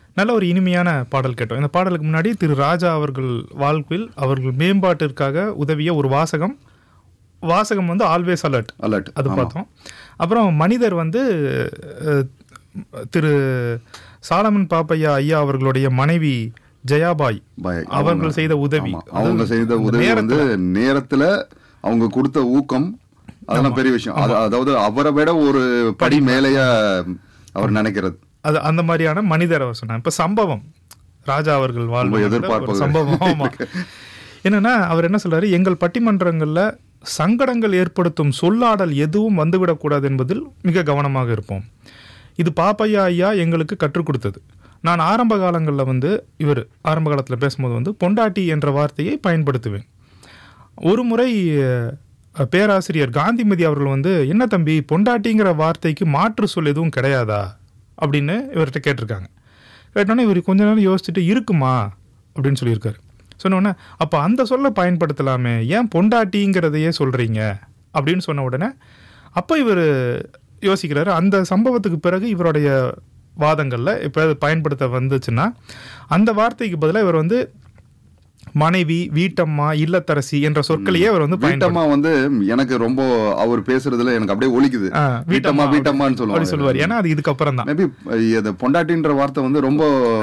நல்ல ஒரு இனிமையான பாடல் கேட்டோம் இந்த பாடலுக்கு முன்னாடி திரு ராஜா அவர்கள் வாழ்வில் அவர்கள் மேம்பாட்டிற்காக உதவிய ஒரு வாசகம் வாசகம் வந்து ஆல்வேஸ் அலர்ட் அலர்ட் அது பார்த்தோம் அப்புறம் மனிதர் வந்து அஹ், திரு சாலமன் பாப்பையா ஐயா அவர்களுடைய மனைவி ஜெயாபாய் பாய் அவர்கள் செய்த உதவி ஆமா. அவங்க செய்த உதவி வந்து நேரத்துல அவங்க கொடுத்த ஊக்கம் அதெல்லாம் பெரிய விஷயம் அது- அதாவது அவரை விட ஒரு படி மேலேயா அவர் நினைக்கிறது அது அந்த மாதிரியான மனிதரை சொன்னாங்க இப்ப சம்பவம் ராஜா அவர்கள் வாழ்வு நடந்த ஒரு எதிர்பார்ப்பு சம்பவம் ஆமா என்னன்னா அவர் என்ன சொல்றாரு எங்கள் பட்டிமன்றங்கள்ல சங்கடங்கள் ஏற்படுத்தும் சொல்லாடல் எதுவும் வந்துவிடக்கூடாது என்பதில் மிக கவனமாக இருப்போம் இது பாப்பையா ஐயா எங்களுக்கு கற்றுக் கொடுத்தது நான் ஆரம்ப காலங்களில் வந்து இவர் ஆரம்ப காலத்தில் பேசும்போது வந்து பொண்டாட்டி என்ற வார்த்தையை பயன்படுத்துவேன் ஒரு முறை அஹ், பேராசிரியர் காந்திமதி அவர்கள் வந்து என்ன தம்பி பொண்டாட்டிங்கிற வார்த்தைக்கு மாற்று சொல் எதுவும் கிடையாதா அப்படின்னு இவர்கிட்ட கேட்டிருக்காங்க கேட்டோன்னே இவர் கொஞ்ச நேரம் யோசிச்சுட்டு இருக்குமா அப்படின்னு சொல்லியிருக்காரு சொன்னோடனே அப்போ அந்த சொல்லை பயன்படுத்தலாமே ஏன் பொண்டாட்டிங்கிறதையே சொல்கிறீங்க அப்படின்னு சொன்ன உடனே அப்போ இவர் யோசிக்கிறாரு அந்த சம்பவத்துக்கு பிறகு இவருடைய வாதங்களில் இப்போ அது பயன்படுத்த வந்துச்சுன்னா அந்த வார்த்தைக்கு பதிலாக இவர் வந்து மனைவி வீட்டம்மா இல்லத்தரசி என்ற சொற்களையே அவர் வந்து பயன்படுத்த வீட்டம்மா வந்து எனக்கு ரொம்ப அவர் பேசுறதுல எனக்கு அப்படியே ஒலிக்குது ஆ, வீட்டம்மா வீட்டம்மான்னு அப்படி சொல்லுவாங்க சொல்லுவார் ஏன்னா அது இதுக்கப்புறம் தான் மேபி பொண்டாட்டின்ற வார்த்தை வந்து ரொம்ப